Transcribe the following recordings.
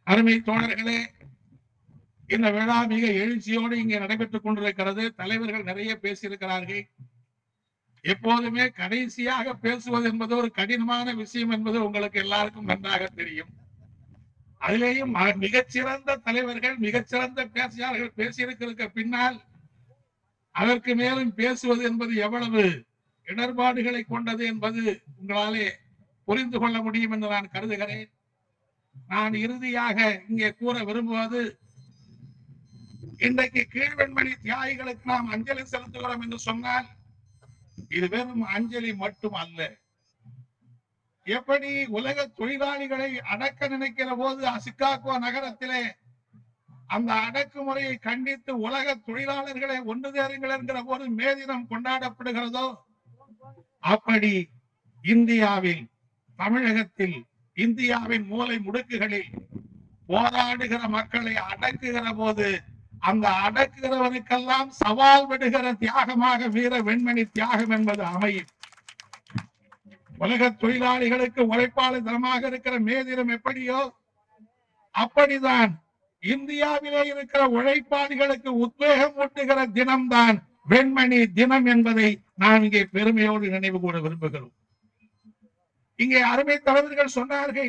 அருமை தோழர்களே இந்த விழா மிக எழுச்சியோடு இங்கே நடைபெற்றுக் கொண்டிருக்கிறது தலைவர்கள் நிறைய பேசியிருக்கிறார்கள் எப்போதுமே கடைசியாக பேசுவது என்பது ஒரு கடினமான விஷயம் என்பது உங்களுக்கு எல்லாருக்கும் நன்றாக தெரியும் அதிலேயும் ம- மிகச்சிறந்த தலைவர்கள் மிகச்சிறந்த பேசியாளர்கள் பேசியிருக்கிறதுக்கு பின்னால் அதற்கு மேலும் பேசுவது என்பது எவ்வளவு இடர்பாடுகளை கொண்டது என்பது உங்களாலே புரிந்து கொள்ள முடியும் என்று நான் கருதுகிறேன் நான் இறுதியாக இங்கே கூற விரும்புவது இன்றைக்கு கீழ்வெண்மணி தியாகிகளுக்கு நாம் அஞ்சலி செலுத்துகிறோம் என்று சொன்னால் இது வெறும் அஞ்சலி மட்டும் அல்ல எப்படி உலக தொழிலாளிகளை அடக்க நினைக்கிற போது சிக்காகோ நகரத்திலே அந்த அடக்குமுறையை கண்டித்து உலக தொழிலாளர்களை ஒன்று சேருங்கள் என்கிற போது மே தினம் கொண்டாடப்படுகிறதோ அப்படி இந்தியாவில் தமிழகத்தில் இந்தியாவின் மூலை முடுக்குகளில் போராடுகிற மக்களை அடக்குகிற போது அந்த அடக்குகிறவனுக்கெல்லாம் சவால் விடுகிற தியாகமாக வீர வெண்மணி தியாகம் என்பது அமையும் உலக தொழிலாளிகளுக்கு உழைப்பாளர் தினமாக இருக்கிற மே தினம் எப்படியோ அப்படிதான் இந்தியாவிலே இருக்கிற உழைப்பாளிகளுக்கு உத்வேகம் ஊட்டுகிற தினம்தான் வெண்மணி தினம் என்பதை நாம் இங்கே பெருமையோடு நினைவு கூற விரும்புகிறோம் இங்கே அருமை தலைவர்கள் சொன்னார்கள்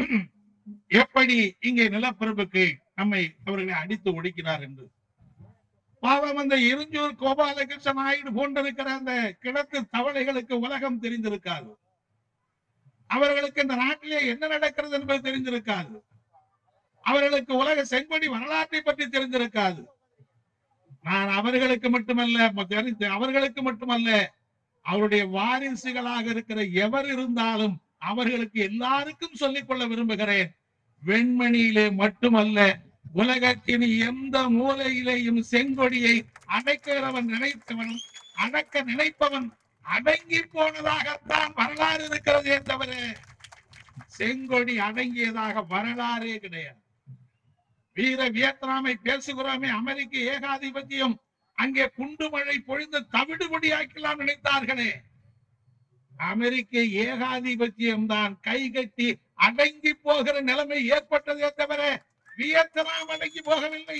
எப்படி இங்கே நிலப்பரப்புக்கு நம்மை அவர்களை அடித்து ஒடுக்கினார் என்று பாவம் அந்த இருஞ்சூர் கோபாலகிருஷ்ண நாயுடு போன்றிருக்கிற அந்த கிழக்கு தவளைகளுக்கு உலகம் தெரிந்திருக்காது அவர்களுக்கு இந்த நாட்டிலே என்ன நடக்கிறது என்பது தெரிந்திருக்காது அவர்களுக்கு உலக செங்கொடி வரலாற்றை பற்றி தெரிந்திருக்காது நான் அவர்களுக்கு மட்டுமல்ல ம- தெரிந்து- அவர்களுக்கு மட்டுமல்ல அவருடைய வாரிசுகளாக இருக்கிற எவர் இருந்தாலும் அவர்களுக்கு எல்லாருக்கும் சொல்லிக் கொள்ள விரும்புகிறேன் வெண்மணியிலே மட்டுமல்ல உலகத்தின் எந்த மூலையிலேயும் செங்கொடியை அடைக்கிறவன் நினைத்தவன் அடக்க நினைப்பவன் அடங்கி போனதாகத்தான் வரலாறு இருக்கிறதே தவிர செங்கொடி அடங்கியதாக வரலாறே கிடையாது வீர வியட்நாமை பேசுகிறோமே அமெரிக்க ஏகாதிபத்தியம் அங்கே குண்டு மழை பொழிந்து தவிடுபடியாக்கலாம் நினைத்தார்களே அமெரிக்க ஏகாதிபத்தியம் தான் கை கட்டி அடங்கி போகிற நிலைமை ஏற்பட்டதே தவிர வியட்நாம் அடங்கி போகவில்லை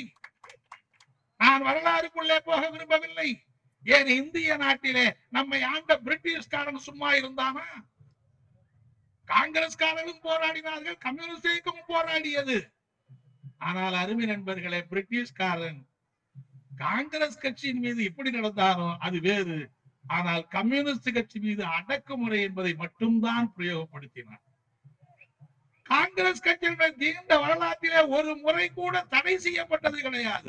நான் வரலாறுக்குள்ளே போக விரும்பவில்லை ஏன் இந்திய நாட்டிலே நம்மை ஆண்ட பிரிட்டிஷ்காரன் சும்மா இருந்தானா காங்கிரஸ்காரரும் போராடினார்கள் கம்யூனிஸ்ட் இயக்கமும் போராடியது ஆனால் அருமை நண்பர்களே பிரிட்டிஷ்காரன் காங்கிரஸ் கட்சியின் மீது எப்படி நடந்தானோ அது வேறு ஆனால் கம்யூனிஸ்ட் கட்சி மீது அடக்குமுறை என்பதை மட்டும்தான் பிரயோகப்படுத்தினார் காங்கிரஸ் கட்சியினுடைய நீண்ட வரலாற்றிலே ஒரு முறை கூட தடை செய்யப்பட்டது கிடையாது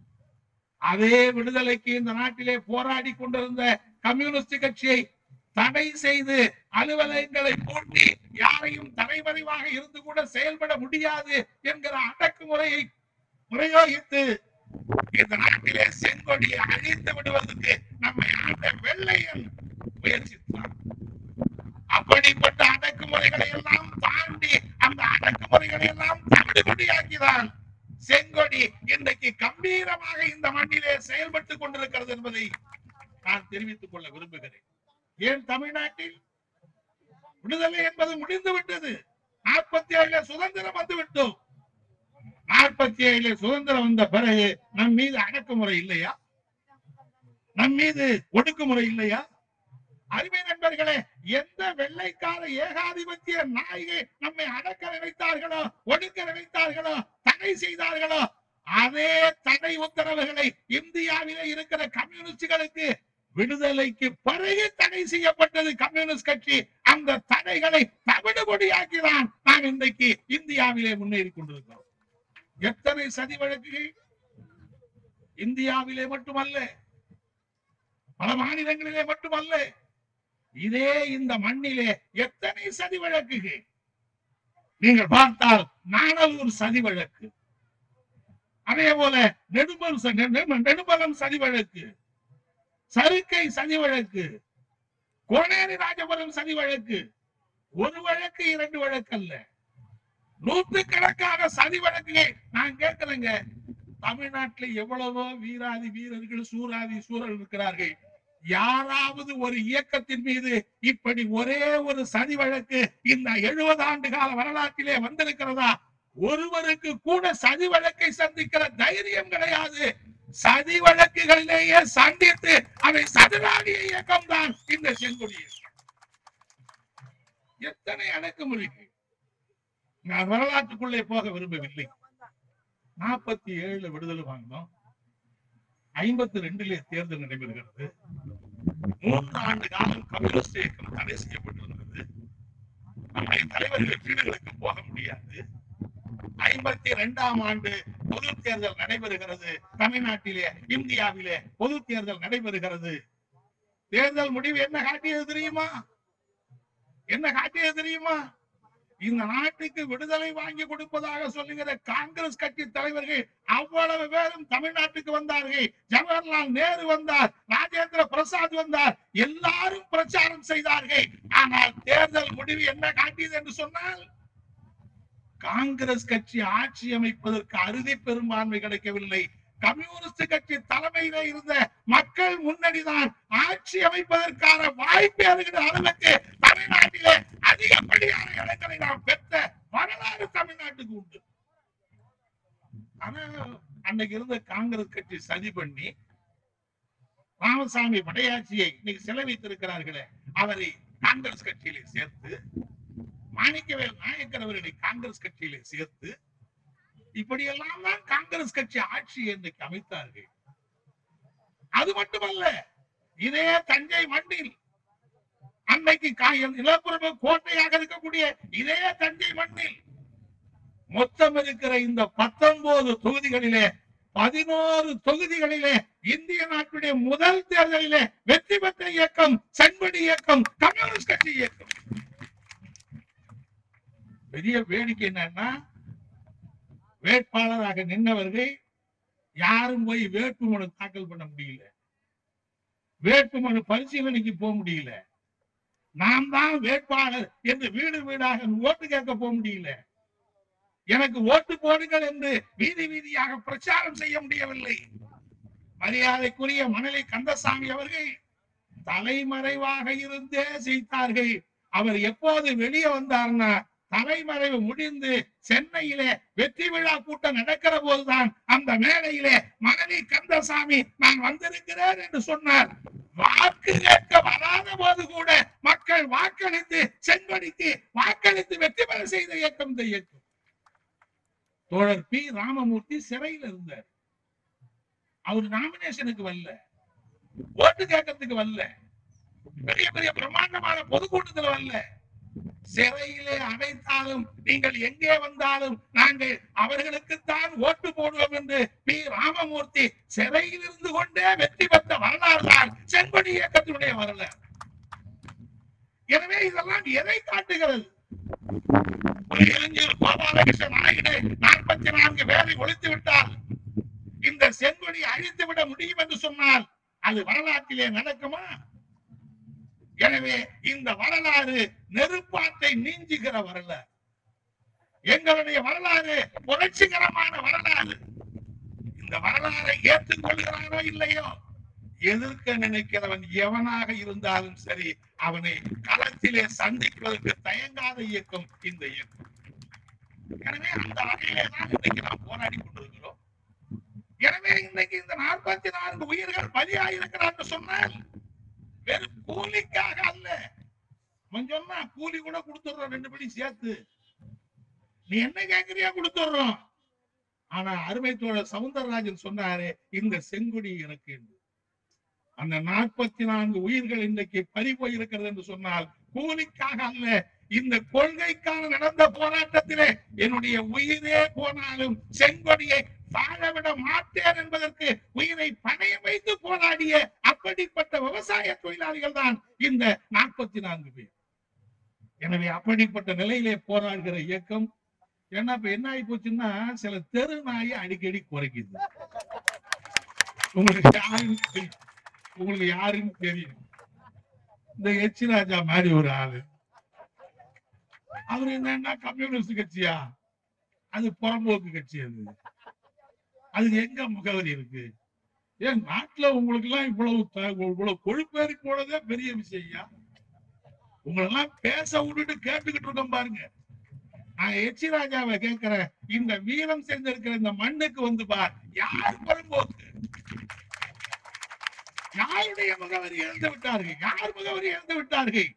அதே விடுதலைக்கு இந்த நாட்டிலே போராடி கொண்டிருந்த கம்யூனிஸ்ட் கட்சியை தடை செய்து அலுவலகங்களை பூட்டி யாரையும் தலைமறைவாக இருந்து கூட செயல்பட முடியாது என்கிற அடக்குமுறையை பிரயோகித்து இந்த நாட்டிலே செங்கொடியை அழித்து விடுவதற்கு நம்மை ஆண்ட வெள்ளையன் முயற்சித்தான் அப்படிப்பட்ட அடக்குமுறைகளை எல்லாம் தாண்டி அந்த அடக்குமுறைகளை எல்லாம் தவிடுபடியாக்கிதான் செங்கொடி இன்றைக்கு கம்பீரமாக இந்த மண்ணிலே செயல்பட்டுக் கொண்டிருக்கிறது என்பதை நான் தெரிவித்துக் கொள்ள விரும்புகிறேன் ஏன் தமிழ்நாட்டில் விடுதலை என்பது முடிந்து விட்டது நாற்பத்தி ஏழுல சுதந்திரம் வந்து விட்டோம் நாற்பத்தி ஏழுல சுதந்திரம் வந்த பிறகு நம் மீது அடக்குமுறை இல்லையா நம் மீது ஒடுக்குமுறை இல்லையா அருமை நண்பர்களே எந்த வெள்ளைக்கார ஏகாதிபத்திய நாயகை நம்மை அடக்க நினைத்தார்களோ ஒடுக்க நினைத்தார்களோ தடை செய்தார்களோ அதே தடை உத்தரவுகளை இந்தியாவிலே இருக்கிற கம்யூனிஸ்டுகளுக்கு விடுதலைக்கு பிறகு தடை செய்யப்பட்டது கம்யூனிஸ்ட் கட்சி அந்த தடைகளை தவிடுபடியாக்கிதான் நாம் இன்றைக்கு இந்தியாவிலே முன்னேறி கொண்டிருக்கிறோம் எத்தனை சதி வழக்குகள் இந்தியாவிலே மட்டுமல்ல பல மாநிலங்களிலே மட்டுமல்ல இதே இந்த மண்ணிலே எத்தனை சதி வழக்குகள் நீங்கள் பார்த்தால் நானூர் சதி வழக்கு அதே போல நெடும்பல் ச- நெ- நெ- நெடும்பலம் சதி வழக்கு சருக்கை சதி வழக்கு கோனேரி ராஜபுரம் சதி வழக்கு ஒரு வழக்கு இரண்டு வழக்கு அல்ல நூற்றுக்கணக்கான சதி வழக்குகள் நான் கேட்கிறேங்க தமிழ்நாட்டுல எவ்வளவோ வீராதி வீரர்கள் சூராதி சூரர்கள் இருக்கிறார்கள் யாராவது ஒரு இயக்கத்தின் மீது இப்படி ஒரே ஒரு சதி வழக்கு இந்த எழுபது ஆண்டு கால வரலாற்றிலே வந்திருக்கிறதா ஒருவருக்கு கூட சதி வழக்கை சந்திக்கிற தைரியம் கிடையாது சதி வழக்குகளிலேயே சந்தித்து அதை சதுராடிய இயக்கம் தான் இந்த செங்கொடி இயக்கம். எத்தனை அடக்குமொழிகள் நான் வரலாற்றுக்குள்ளே போக விரும்பவில்லை நாற்பத்தி ஏழுல விடுதலை வாங்கினோம் ஐம்பத்தி ரெண்டிலே தேர்தல் நடைபெறுகிறது மூன்று ஆண்டு காலம் கம்யூனிஸ்ட் இயக்கம் தடை செய்யப்பட்டிருந்தது நம்முடைய தலைவர்கள் வீடுகளுக்கு போக முடியாது ஐம்பத்தி இரண்டாம் ஆண்டு பொது தேர்தல் நடைபெறுகிறது தமிழ்நாட்டிலே இந்தியாவிலே பொது தேர்தல் நடைபெறுகிறது தேர்தல் முடிவு என்ன காட்டியது தெரியுமா என்ன காட்டியது தெரியுமா இந்த நாட்டுக்கு விடுதலை வாங்கி கொடுப்பதாக சொல்லுகிற காங்கிரஸ் கட்சி தலைவர்கள் அவ்வளவு பேரும் தமிழ்நாட்டுக்கு வந்தார்கள் ஜவஹர்லால் நேரு வந்தார் ராஜேந்திர பிரசாத் வந்தார் எல்லாரும் பிரச்சாரம் செய்தார்கள் ஆனால் தேர்தல் முடிவு என்ன காட்டியது என்று சொன்னால் காங்கிரஸ் கட்சி ஆட்சி அமைப்பதற்கு அறுதி பெரும்பான்மை கிடைக்கவில்லை கம்யூனிஸ்ட் கட்சி தலைமையில இருந்த மக்கள் முன்னணிதான் ஆட்சி அமைப்பதற்கான வாய்ப்பு இருக்கிற அளவுக்கு தமிழ்நாட்டிலே அதிகப்படியான இடங்களை நாம் பெற்ற வரலாறு தமிழ்நாட்டுக்கு உண்டு ஆனா அன்னைக்கு இருந்த காங்கிரஸ் கட்சி சதி பண்ணி ராமசாமி படையாட்சியை இன்னைக்கு சிலை வைத்திருக்கிறார்களே அவரை காங்கிரஸ் கட்சியிலே சேர்த்து மாணிக்கவேல் நாயக்கர் அவர்களை காங்கிரஸ் கட்சியிலே சேர்த்து இப்படியெல்லாம் தான் காங்கிரஸ் கட்சி ஆட்சி இன்றைக்கு அமைத்தார்கள் அது மட்டுமல்ல இதே தஞ்சை மண்ணில் அன்னைக்கு காயல் நிலப்புறவு கோட்டையாக இருக்கக்கூடிய இதே தஞ்சை மண்ணில் மொத்தம் இருக்கிற இந்த பத்தொன்பது தொகுதிகளிலே பதினோரு தொகுதிகளிலே இந்திய நாட்டுடைய முதல் தேர்தலிலே வெற்றி பெற்ற இயக்கம் செண்படி இயக்கம் கம்யூனிஸ்ட் கட்சி இயக்கம் பெரிய வேடிக்கை என்னன்னா வேட்பாளராக நின்றவர்கள் யாரும் போய் வேட்புமனு தாக்கல் பண்ண முடியல வேட்புமனு பரிசீலனைக்கு போக முடியல நாம் தான் வேட்பாளர் என்று வீடு வீடாக ஓட்டு கேட்க போக முடியல எனக்கு ஓட்டு போடுங்கள் என்று வீதி வீதியாக பிரச்சாரம் செய்ய முடியவில்லை மரியாதைக்குரிய மணலி கந்தசாமி அவர்கள் தலைமறைவாக இருந்தே செய்தார்கள் அவர் எப்போது வெளியே வந்தார்னா தலைமறைவு முடிந்து சென்னையிலே வெற்றி விழா கூட்டம் நடக்கிற போதுதான் அந்த மேடையிலே மணலி கந்தசாமி நான் வந்திருக்கிறேன் என்று சொன்னார் வாக்கு கேட்க வராத போது கூட மக்கள் வாக்களித்து செங்கொடிக்கு வாக்களித்து வெற்றி பெற செய்த இயக்கம் இந்த இயக்கம் தோழர் பி ராமமூர்த்தி சிறையில் இருந்தார் அவர் நாமினேஷனுக்கு வரல ஓட்டு கேட்கறதுக்கு வரல பெரிய பெரிய பிரம்மாண்டமான பொதுக்கூட்டத்துல வரல சிறையிலே அடைத்தாலும் நீங்கள் எங்கே வந்தாலும் நாங்கள் அவர்களுக்குத்தான் ஓட்டு போடுவோம் என்று பி ராமமூர்த்தி சிறையில் இருந்து கொண்டே வெற்றி பெற்ற வரலாறு தான் செங்கொடி இயக்கத்தினுடைய வரலாறு எனவே இதெல்லாம் எதை காட்டுகிறது ஒரு இளைஞர் கோபாலகிருஷ்ண நாயுடு நாற்பத்தி நான்கு பேரை ஒழித்து விட்டார் இந்த செங்கொடி அழித்து விட முடியும் என்று சொன்னால் அது வரலாற்றிலே நடக்குமா எனவே இந்த வரலாறு நெருப்பாட்டை நீஞ்சுகிற வரலாறு எங்களுடைய வரலாறு புரட்சிகரமான வரலாறு இந்த வரலாறை ஏற்றுக்கொள்கிறாரோ இல்லையோ எதிர்க்க நினைக்கிறவன் எவனாக இருந்தாலும் சரி அவனை களத்திலே சந்திப்பதற்கு தயங்காத இயக்கம் இந்த இயக்கம் எனவே அந்த வகையிலே தான் இன்னைக்கு நாம் போராடி கொண்டிருக்கிறோம் எனவே இன்னைக்கு இந்த நாற்பத்தி நான்கு உயிர்கள் பலியாயிருக்கிறான்னு சொன்னால் வெறும் கூலிக்காக அல்ல அவன் சொன்னா கூலி கூட கொடுத்துடுறோம் ரெண்டு படி சேர்த்து நீ என்ன கேக்குறியா கொடுத்துடுறோம் ஆனா அருமை தோழர் சவுந்தரராஜன் சொன்னாரு இந்த செங்குடி எனக்கு என்று அந்த நாற்பத்தி நான்கு உயிர்கள் இன்றைக்கு பறி போயிருக்கிறது என்று சொன்னால் கூலிக்காக அல்ல இந்த கொள்கைக்காக நடந்த போராட்டத்திலே என்னுடைய உயிரே போனாலும் செங்கொடியை வாழவிட மாட்டேன் என்பதற்கு உயிரை பணையம் வைத்து போராடிய அப்படிப்பட்ட விவசாய தொழிலாளிகள் தான் இந்த நாற்பத்தி நான்கு பேர் எனவே அப்படிப்பட்ட நிலையிலே போராடுகிற இயக்கம் ஏன்னா இப்ப என்ன ஆகி போச்சுன்னா சில தெரு நாயை அடிக்கடி குறைக்குது உங்களுக்கு யாருன்னு தெரியும் உங்களுக்கு யாருன்னு தெரியும் இந்த எச் ராஜா மாதிரி ஒரு ஆளு அவர் என்னன்னா கம்யூனிஸ்ட் கட்சியா அது புறம்போக்கு கட்சி அது அது எங்க முகவரி இருக்கு ஏன் நாட்டுல உங்களுக்கு எல்லாம் இவ்வளவு த- இவ்வளவு கொழுப்பேறி போனதே பெரிய விஷயம் உங்களெல்லாம் பேச விட்டுட்டு கேட்டுக்கிட்டு இருக்கோம் பாருங்க நான் எச்சி ராஜாவை கேட்கிறேன் இந்த வீரம் சேர்ந்திருக்கிற இந்த மண்ணுக்கு வந்து பார் யார் புறம்போக்கு யாருடைய முகவரி இழந்து விட்டார்கள் யார் முகவரி இழந்து விட்டார்கள்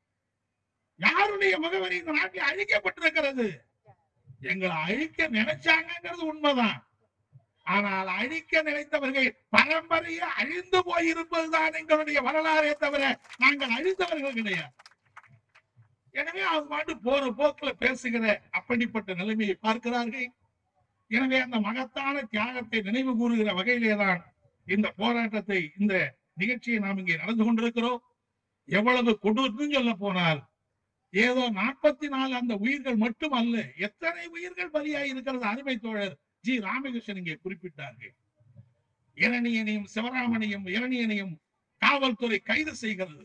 யாருடைய முகவரி இந்த நாட்டில் அழிக்கப்பட்டிருக்கிறது எங்களை அழிக்க நினைச்சாங்கிறது உண்மைதான் ஆனால் அழிக்க நினைத்தவர்கள் பரம்பரையே அழிந்து போயிருப்பதுதான் எங்களுடைய வரலாறே தவிர நாங்கள் அழித்தவர்கள் கிடையாது எனவே அவங்க பாட்டு போற போக்குல பேசுகிற அப்படிப்பட்ட நிலைமையை பார்க்கிறார்கள் எனவே அந்த மகத்தான தியாகத்தை நினைவு கூறுகிற வகையிலேதான் இந்த போராட்டத்தை இந்த நிகழ்ச்சியை நாம் இங்கே நடந்து கொண்டிருக்கிறோம் எவ்வளவு கொடூர்னு சொல்ல போனால் ஏதோ நாற்பத்தி நாலு அந்த உயிர்கள் மட்டும் அல்ல எத்தனை உயிர்கள் பலியாகி இருக்கிறது அருமை தோழர் ஜி ராமகிருஷ்ணன் இங்கே குறிப்பிட்டார்கள் இரணியனையும் சிவராமனையும் இரணியனையும் காவல்துறை கைது செய்கிறது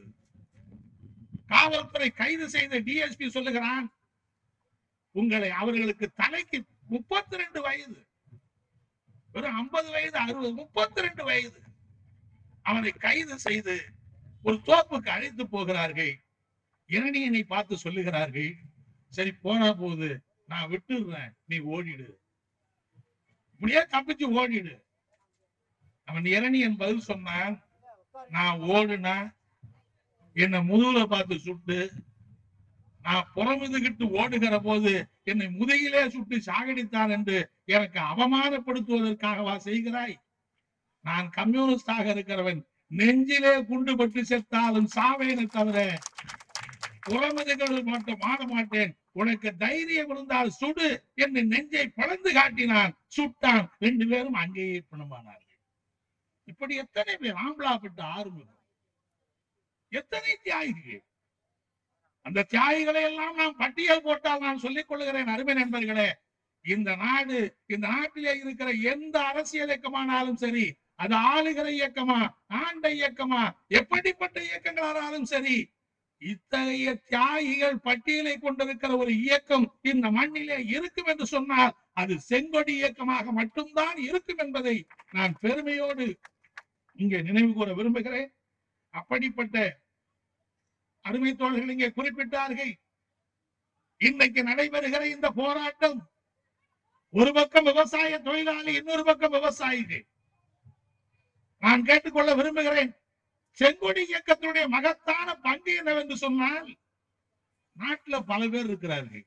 காவல்துறை கைது செய்த டிஎஸ்பி சொல்லுகிறான் உங்களை அவர்களுக்கு தலைக்கு முப்பத்தி ரெண்டு வயது வெறும் ஐம்பது வயது அறுபது முப்பத்தி ரெண்டு வயது அவனை கைது செய்து ஒரு தோப்புக்கு அழைத்து போகிறார்கள் இரணியனை பார்த்து சொல்லுகிறார்கள் சரி போனா போகுது நான் விட்டுடுறேன் நீ ஓடிடு இப்படியே தப்பிச்சு ஓடிடு அவன் இரணியன் பதில் சொன்னான் நான் ஓடுனா என்னை முதுகுல பார்த்து சுட்டு நான் புறமுதுகிட்டு ஓடுகிற போது என்னை முதுகிலே சுட்டு சாகடித்தான் என்று எனக்கு அவமானப்படுத்துவதற்காகவா செய்கிறாய் நான் கம்யூனிஸ்டாக இருக்கிறவன் நெஞ்சிலே குண்டு பட்டு செத்தாலும் சாவேனை தவிர புறமுதுகள் மட்டும் மாற மாட்டேன் உனக்கு தைரியம் இருந்தால் சுடு என்று நெஞ்சை பிளந்து காட்டினான் சுட்டான் ரெண்டு பேரும் அங்கேயே பிணமானார்கள் இப்படி எத்தனை பேர் ஆம்பளாப்பட்ட ஆறுமுகம் எத்தனை தியாகிகள் அந்த தியாகிகளை எல்லாம் நாம் பட்டியல் போட்டால் நான் சொல்லிக் கொள்கிறேன் அருமை நண்பர்களே இந்த நாடு இந்த நாட்டிலே இருக்கிற எந்த அரசியல் இயக்கமானாலும் சரி அது ஆளுகிற இயக்கமா ஆண்ட இயக்கமா எப்படிப்பட்ட இயக்கங்களானாலும் சரி இத்தகைய தியாகிகள் பட்டியலை கொண்டிருக்கிற ஒரு இயக்கம் இந்த மண்ணிலே இருக்கும் என்று சொன்னால் அது செங்கொடி இயக்கமாக மட்டும்தான் இருக்கும் என்பதை நான் பெருமையோடு இங்கே நினைவு கூற விரும்புகிறேன் அப்படிப்பட்ட அருமை தோழர்கள் இங்கே குறிப்பிட்டார்கள் இன்னைக்கு நடைபெறுகிற இந்த போராட்டம் ஒரு பக்கம் விவசாய தொழிலாளி இன்னொரு பக்கம் விவசாயிகள் நான் கேட்டுக்கொள்ள விரும்புகிறேன் செங்கொடி இயக்கத்தினுடைய மகத்தான பங்கு என்னவென்று சொன்னால் நாட்டுல பல பேர் இருக்கிறார்கள்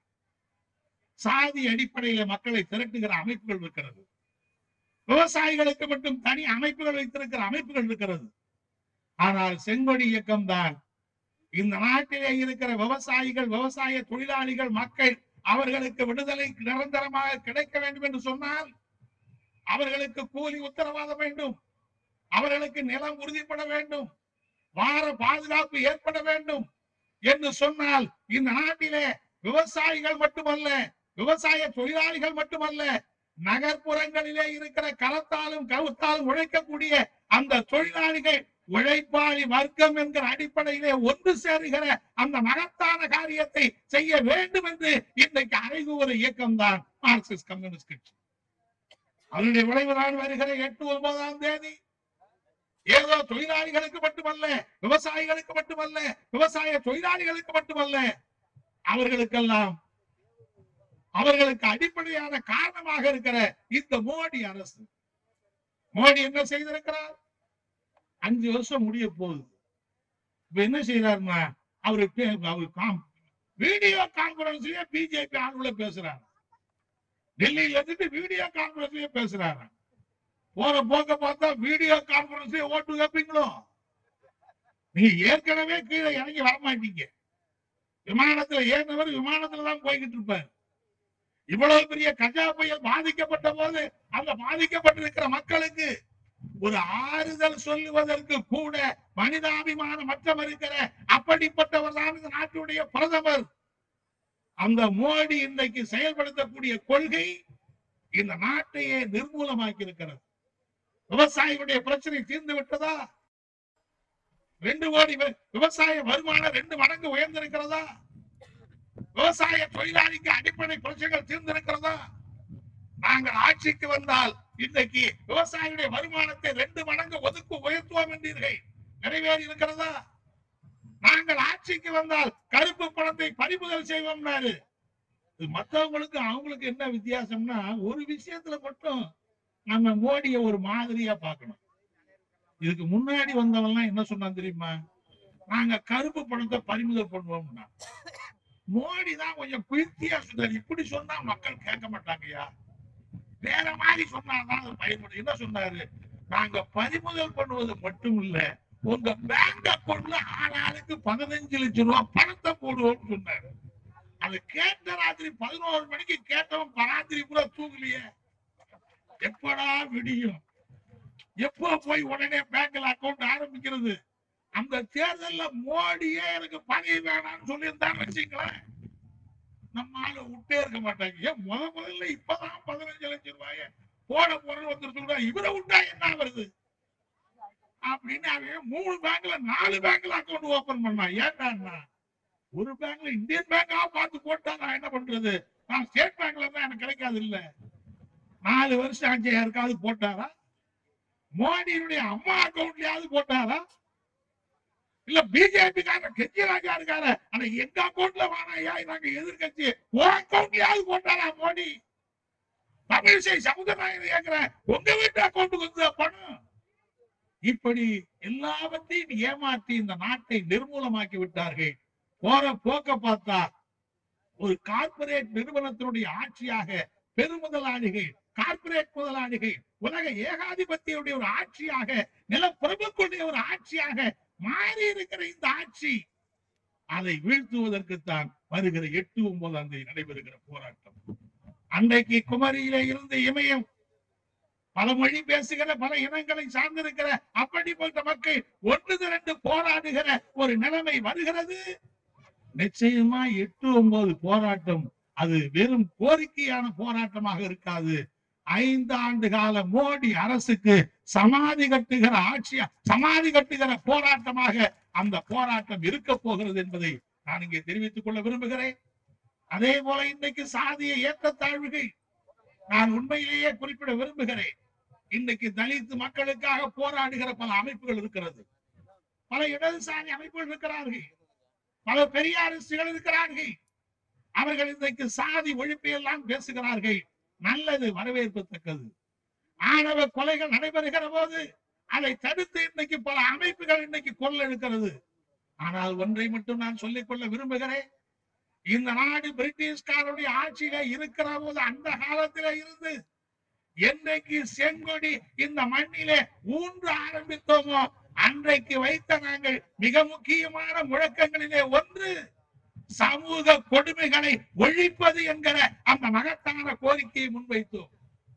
சாதி அடிப்படையில மக்களை திரட்டுகிற அமைப்புகள் இருக்கிறது விவசாயிகளுக்கு மட்டும் தனி அமைப்புகள் வைத்திருக்கிற அமைப்புகள் இருக்கிறது ஆனால் செங்கொடி இயக்கம் தான் இந்த நாட்டிலே இருக்கிற விவசாயிகள் விவசாய தொழிலாளிகள் மக்கள் அவர்களுக்கு விடுதலை நிரந்தரமாக கிடைக்க வேண்டும் என்று சொன்னால் அவர்களுக்கு கூலி உத்தரவாதம் வேண்டும் அவர்களுக்கு நிலம் உறுதிப்பட வேண்டும் வார பாதுகாப்பு ஏற்பட வேண்டும் என்று சொன்னால் இந்த நாட்டிலே விவசாயிகள் மட்டுமல்ல விவசாய தொழிலாளிகள் மட்டுமல்ல நகர்ப்புறங்களிலே இருக்கிற கரத்தாலும் கருத்தாலும் உழைக்கக்கூடிய அந்த தொழிலாளிகள் உழைப்பாளி வர்க்கம் என்கிற அடிப்படையிலே ஒன்று சேருகிற அந்த மகத்தான காரியத்தை செய்ய வேண்டும் என்று இன்றைக்கு அறைகூற இயக்கம் தான் மார்க்சிஸ்ட் கம்யூனிஸ்ட் கட்சி அதனுடைய விளைவுதான் வருகிற எட்டு ஒன்பதாம் தேதி ஏதோ தொழிலாளிகளுக்கு மட்டுமல்ல விவசாயிகளுக்கு மட்டுமல்ல விவசாய தொழிலாளிகளுக்கு மட்டுமல்ல அவர்களுக்கெல்லாம் அவர்களுக்கு அடிப்படையான காரணமாக இருக்கிற இந்த மோடி அரசு மோடி என்ன செய்திருக்கிறார் அஞ்சு வருஷம் முடிய போகுது இப்ப என்ன செய்யறாருன்னா அவரு பே- அவரு காம் வீடியோ கான்பரன்ஸ்லயே பிஜேபி ஆளுநர்ல பேசுறாரு டெல்லியில இருந்துட்டு வீடியோ கான்பரன்ஸ்லயே பேசுறாரு போற போக்க பார்த்தா வீடியோ கான்பரன்ஸ்லயே ஓட்டு கேட்பீங்களோ நீங்க ஏற்கனவே கீழே இறங்கி வரமாட்டீங்க விமானத்துல ஏறினவர் விமானத்துல தான் போய்கிட்டு இருப்பார் இவ்வளவு பெரிய கஜா புயல் பாதிக்கப்பட்ட போது அந்த பாதிக்கப்பட்டிருக்கிற மக்களுக்கு ஒரு ஆறுதல் சொல்லுவதற்கு கூட மனிதாபிமானம் மற்றம் இருக்கிற அப்படிப்பட்டவர் தான் இந்த நாட்டுடைய பிரதமர் அந்த மோடி இன்றைக்கு செயல்படுத்தக்கூடிய கொள்கை இந்த நாட்டையே நிர்மூலமாக்கி இருக்கிறது விவசாயிகளுடைய பிரச்சனை தீர்ந்து விட்டதா ரெண்டு கோடி வி- விவசாய வருமானம் ரெண்டு மடங்கு உயர்ந்திருக்கிறதா விவசாய தொழிலாளிக்கு அடிப்படை பிரச்சனைகள் தீர்ந்திருக்கிறதா நாங்கள் ஆட்சிக்கு வந்தால் இன்றைக்கு விவசாயிகளுடைய வருமானத்தை ரெண்டு மடங்கு ஒதுக்கு உயர்த்துவோம் என்றீர்கள் நிறைவேறி இருக்கிறதா நாங்கள் ஆட்சிக்கு வந்தால் கருப்பு பணத்தை பறிமுதல் செய்வோம்னாரு இது மத்தவங்களுக்கு அவங்களுக்கு என்ன வித்தியாசம்னா ஒரு விஷயத்துல மட்டும் நம்ம மோடிய ஒரு மாதிரியா பார்க்கணும் இதுக்கு முன்னாடி வந்தவன்லாம் என்ன சொன்னான் தெரியுமா நாங்க கருப்பு பணத்தை பறிமுதல் பண்ணுவோம்னா மோடி தான் கொஞ்சம் குயிர்த்தியா சொன்னாரு இப்படி சொன்னா மக்கள் கேட்க மாட்டாங்கய்யா வேற மாதிரி சொன்னாதான் அது பயன்படும் என்ன சொன்னாரு நாங்க பறிமுதல் பண்ணுவது மட்டும் இல்ல உங்க பேங்க் அக்கௌண்ட்ல ஆளாளுக்கு பதினஞ்சு லட்சம் ரூபாய் பணத்தை போடுவோம்னு சொன்னாரு அது கேட்ட ராத்திரி பதினோரு மணிக்கு கேட்டவன் பராத்திரி கூட தூங்கலையே எப்படா விடியும் எப்போ போய் உடனே பேங்க்ல அக்கௌண்ட் ஆரம்பிக்கிறது அந்த தேர்தல்ல மோடியே எனக்கு பதவி வேணாம்னு சொல்லியிருந்தான்னு வச்சுங்களேன் நம்ம ஆளு விட்டே இருக்க மாட்டாங்க ஏன் முத முதல்ல இப்பதான் பதினஞ்சு லட்சம் ரூபாய போட போறேன்னு ஒருத்தர் சொல்றாரு இவரை விட்டா என்ன வருது அப்படின்னு அவன் மூணு பேங்க்ல நாலு பேங்க்ல அக்கௌண்ட் ஓபன் பண்ணான் ஏன்டா ஒரு பேங்க்ல இந்தியன் பேங்கா பார்த்து போட்டா நான் என்ன பண்றது நான் ஸ்டேட் பேங்க்ல தான் எனக்கு கிடைக்காது இல்ல நாலு வருஷம் ஆச்சு யாருக்காவது போட்டாரா மோடியினுடைய அம்மா அக்கௌண்ட்லயாவது போட்டாரா இல்ல பிஜேபி கார கெஜ்ரிவால் இருக்காரு ஆனா எங்க அக்கௌண்ட்ல வானாயா நாங்க எதிர்கட்சி உன் அக்கௌண்ட்லயாவது போட்டாரா மோடி தமிழிசை சமுதாயம் கேக்குறேன் உங்க வீட்டு அக்கௌண்ட்டுக்கு வந்து பணம் இப்படி எல்லாவற்றையும் ஏமாற்றி இந்த நாட்டை நிர்மூலமாக்கி விட்டார்கள் போற போக்க பார்த்தா ஒரு கார்ப்பரேட் நிறுவனத்தினுடைய ஆட்சியாக பெருமுதலாளிகள் கார்ப்பரேட் முதலாளிகள் உலக ஏகாதிபத்தியுடைய ஒரு ஆட்சியாக நிலப்பிரபுக்களுடைய ஒரு ஆட்சியாக மாறி இருக்கிற இந்த ஆட்சி அதை வீழ்த்துவதற்குத்தான் வருகிற எட்டு ஒன்பதாம் தேதி நடைபெறுகிற போராட்டம் அன்றைக்கு குமரியிலே இருந்து இமயம் பல மொழி பேசுகிற பல இனங்களை சார்ந்திருக்கிற அப்படிப்பட்ட மக்கள் ஒன்று திரண்டு போராடுகிற ஒரு நிலைமை வருகிறது நிச்சயமா எட்டு ஒன்பது போராட்டம் அது வெறும் கோரிக்கையான போராட்டமாக இருக்காது ஐந்து ஆண்டு கால மோடி அரசுக்கு சமாதி கட்டுகிற ஆட்சியா சமாதி கட்டுகிற போராட்டமாக அந்த போராட்டம் இருக்க போகிறது என்பதை நான் இங்கே தெரிவித்துக் கொள்ள விரும்புகிறேன் அதே போல இன்னைக்கு சாதிய ஏற்றத்தாழ்வுகள் நான் உண்மையிலேயே குறிப்பிட விரும்புகிறேன் இன்னைக்கு தலித் மக்களுக்காக போராடுகிற பல அமைப்புகள் இருக்கிறது பல இடதுசாரி அமைப்புகள் இருக்கிறார்கள் பல பெரியாரிஸ்டுகள் இருக்கிறார்கள் அவர்கள் இன்றைக்கு சாதி ஒழிப்பை எல்லாம் பேசுகிறார்கள் நல்லது வரவேற்பத்தக்கது ஆணவ கொலைகள் நடைபெறுகிற போது அதை தடுத்து இன்னைக்கு பல அமைப்புகள் இன்னைக்கு கொள்ளெடுக்கிறது ஆனால் ஒன்றை மட்டும் நான் சொல்லிக் கொள்ள விரும்புகிறேன் இந்த நாடு பிரிட்டிஷ்காரருடைய ஆட்சியில இருக்கிற போது அந்த காலத்தில இருந்து என்றைக்கு செங்கொடி இந்த மண்ணிலே ஊன்று ஆரம்பித்தோமோ அன்றைக்கு வைத்த நாங்கள் மிக முக்கியமான முழக்கங்களிலே ஒன்று சமூக கொடுமைகளை ஒழிப்பது என்கிற அந்த மகத்தான கோரிக்கையை முன்வைத்தோம்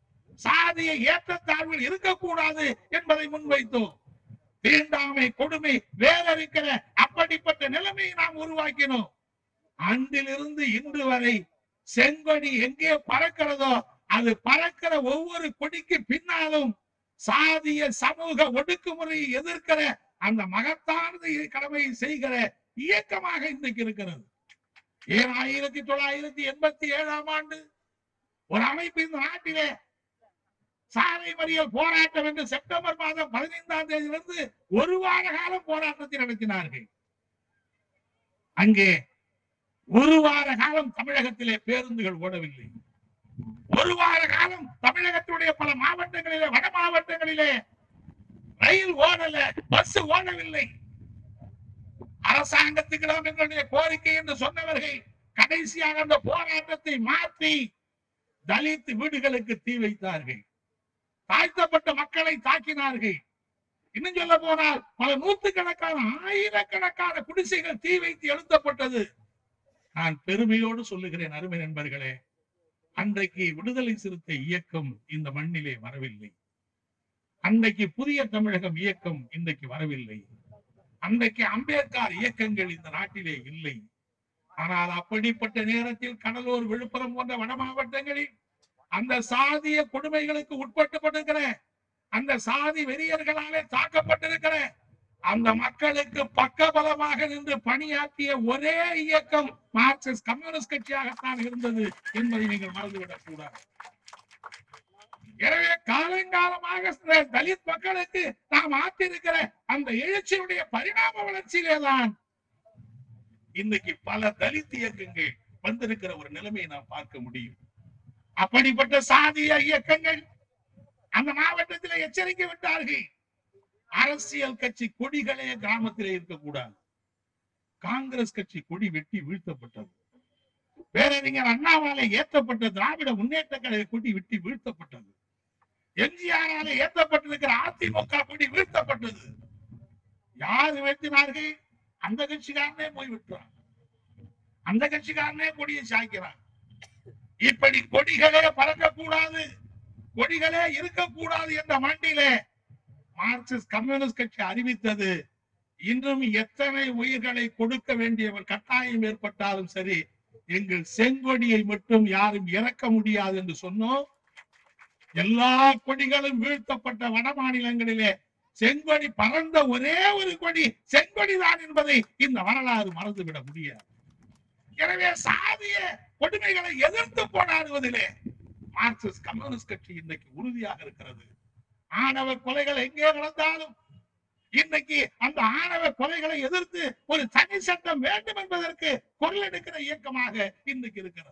சாதிய ஏற்றத்தாழ்வில் இருக்கக்கூடாது என்பதை முன்வைத்தோம் தீண்டாமை கொடுமை வேறறுக்கிற அப்படிப்பட்ட நிலைமையை நாம் உருவாக்கினோம் அன்றிலிருந்து இன்று வரை செங்கொடி எங்கே பறக்கிறதோ அது பறக்கிற ஒவ்வொரு கொடிக்கு பின்னாலும் சாதிய சமூக ஒடுக்குமுறையை எதிர்க்கிற அந்த மகத்தானது கடமையை செய்கிற இயக்கமாக இன்றைக்கு இருக்கிறது ஏன் ஆயிரத்தி தொள்ளாயிரத்தி எண்பத்தி ஏழாம் ஆண்டு ஒரு அமைப்பு இந்த நாட்டிலே சாலை மறியல் போராட்டம் என்று செப்டம்பர் மாதம் பதினைந்தாம் தேதியிலிருந்து ஒரு வார காலம் போராட்டத்தை நடத்தினார்கள் அங்கே ஒரு வார காலம் தமிழகத்திலே பேருந்துகள் ஓடவில்லை ஒரு வார காலம் தமிழகத்துடைய பல மாவட்டங்களிலே வட மாவட்டங்களிலே ரயில் ஓடல பஸ் ஓடவில்லை அரசாங்கத்துக்கிடம் எங்களுடைய கோரிக்கை என்று சொன்னவர்கள் கடைசியாக அந்த போராட்டத்தை மாற்றி தலித் வீடுகளுக்கு தீ வைத்தார்கள் தாழ்த்தப்பட்ட மக்களை தாக்கினார்கள் இன்னும் சொல்ல போனால் பல நூற்றுக்கணக்கான ஆயிரக்கணக்கான குடிசைகள் தீ வைத்து எழுத்தப்பட்டது நான் பெருமையோடு சொல்லுகிறேன் அருமை நண்பர்களே அன்றைக்கு விடுதலை சிறுத்தை இயக்கம் இந்த மண்ணிலே வரவில்லை அன்றைக்கு புதிய தமிழகம் இயக்கம் இன்றைக்கு வரவில்லை அன்றைக்கு அம்பேத்கர் இயக்கங்கள் இந்த நாட்டிலே இல்லை ஆனால் அப்படிப்பட்ட நேரத்தில் கடலூர் விழுப்புரம் போன்ற வட மாவட்டங்களில் அந்த சாதிய கொடுமைகளுக்கு உட்பட்டுப்பட்டிருக்கிற அந்த சாதி வெறியர்களாலே தாக்கப்பட்டிருக்கிற அந்த மக்களுக்கு பக்கபலமாக நின்று பணியாற்றிய ஒரே இயக்கம் மார்க்சிஸ்ட் கம்யூனிஸ்ட் கட்சியாகத்தான் இருந்தது என்பதை நீங்கள் மறந்துவிடக் கூடாது எனவே காலங்காலமாக சில தலித் மக்களுக்கு நாம் ஆற்றிருக்கிற அந்த எழுச்சியுடைய பரிணாம வளர்ச்சியிலேதான் இன்னைக்கு பல தலித் இயக்கங்கள் வந்திருக்கிற ஒரு நிலைமையை நாம் பார்க்க முடியும் அப்படிப்பட்ட சாதிய இயக்கங்கள் அந்த மாவட்டத்தில் எச்சரிக்கை விட்டார்கள் அரசியல் கட்சி கொடிகளே கிராமத்திலே இருக்கக்கூடாது காங்கிரஸ் கட்சி கொடி வெட்டி வீழ்த்தப்பட்டது பேரறிஞர் அண்ணாவாலே ஏற்றப்பட்ட திராவிட முன்னேற்ற கழக கொடி வெட்டி வீழ்த்தப்பட்டது எம்ஜிஆராலே ஏற்றப்பட்டிருக்கிற அதிமுக கொடி வீழ்த்தப்பட்டது யார் வீழ்த்தினார்கள் அந்த கட்சிக்காரனே போய் விட்டுறான் அந்த கட்சிக்காரனே கொடியை சாய்க்கிறான் இப்படி கொடிகளே பறக்கக்கூடாது கொடிகளே இருக்கக்கூடாது என்ற மண்டிலே மார்க்சிஸ்ட் கம்யூனிஸ்ட் கட்சி அறிவித்தது இன்றும் எத்தனை உயிர்களை கொடுக்க வேண்டிய ஒரு கட்டாயம் ஏற்பட்டாலும் சரி எங்கள் செங்கொடியை மட்டும் யாரும் இறக்க முடியாது என்று சொன்னோம் எல்லா கொடிகளும் வீழ்த்தப்பட்ட வட மாநிலங்களிலே செங்கொடி பறந்த ஒரே ஒரு கொடி செங்கொடிதான் என்பதை இந்த வரலாறு மறந்துவிட முடியாது எனவே சாதிய கொடுமைகளை எதிர்த்து போராடுவதிலே மார்க்சிஸ்ட் கம்யூனிஸ்ட் கட்சி இன்னைக்கு உறுதியாக இருக்கிறது ஆணவ கொலைகள் எங்கே நடந்தாலும் இன்னைக்கு அந்த ஆணவ கொலைகளை எதிர்த்து ஒரு தனி சட்டம் வேண்டும் என்பதற்கு குரல் எடுக்கிற இயக்கமாக இன்னைக்கு இருக்கிறது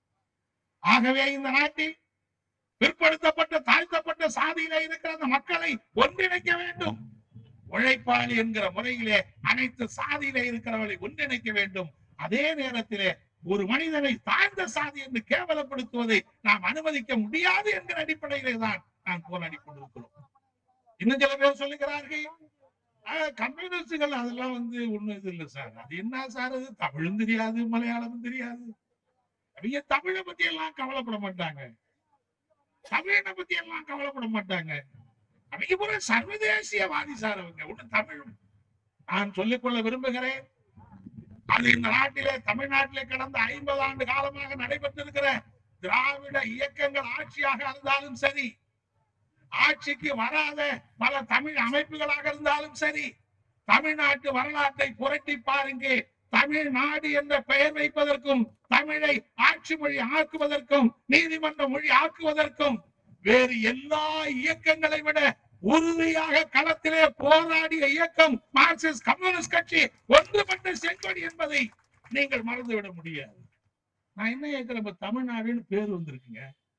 ஆகவே இந்த நாட்டில் பிற்படுத்தப்பட்ட தாழ்த்தப்பட்ட சாதியில இருக்கிற அந்த மக்களை ஒன்றிணைக்க வேண்டும் உழைப்பாளி என்கிற முறையிலே அனைத்து சாதியில இருக்கிறவர்களை ஒன்றிணைக்க வேண்டும் அதே நேரத்திலே ஒரு மனிதனை தாழ்ந்த சாதி என்று கேவலப்படுத்துவதை நாம் அனுமதிக்க முடியாது என்கிற அடிப்படையிலே தான் நாம் போராடி கொண்டிருக்கிறோம் இன்னும் சில பேர் சொல்லுகிறார்கள் "ஆஹ், கம்யூனிஸ்டுகள் அதெல்லாம் வந்து ஒண்ணும் இது இல்லை சார் அது என்ன சார் அது தமிழும் தெரியாது மலையாளமும் தெரியாது அவங்க தமிழை பத்தி எல்லாம் கவலைப்பட மாட்டாங்க தமிழனை பத்தி எல்லாம் கவலைப்பட மாட்டாங்க அவங்க பூரா சர்வதேசியவாதி சார் அவங்க ஒண்ணு தமிழும் நான் சொல்லிக்கொள்ள விரும்புகிறேன் அது இந்த நாட்டிலே தமிழ்நாட்டிலே கடந்த ஐம்பது ஆண்டு காலமாக நடைபெற்றிருக்கிற திராவிட இயக்கங்கள் ஆட்சியாக இருந்தாலும் சரி ஆட்சிக்கு வராத பல தமிழ் அமைப்புகளாக இருந்தாலும் சரி தமிழ்நாட்டு வரலாற்றை புரட்டி பாருங்க தமிழ்நாடு என்ற பெயர் வைப்பதற்கும் தமிழை ஆட்சி மொழி ஆக்குவதற்கும் நீதிமன்ற மொழி ஆக்குவதற்கும் வேறு எல்லா இயக்கங்களை விட உறுதியாக களத்திலே போராடிய இயக்கம் மார்க்சிஸ்ட் கம்யூனிஸ்ட் கட்சி ஒன்றுபட்ட செங்கொடி என்பதை நீங்கள் மறந்துவிட முடியாது நான் என்ன கேட்கிறேன் இப்ப தமிழ்நாடுன்னு பேர் வந்திருக்குங்க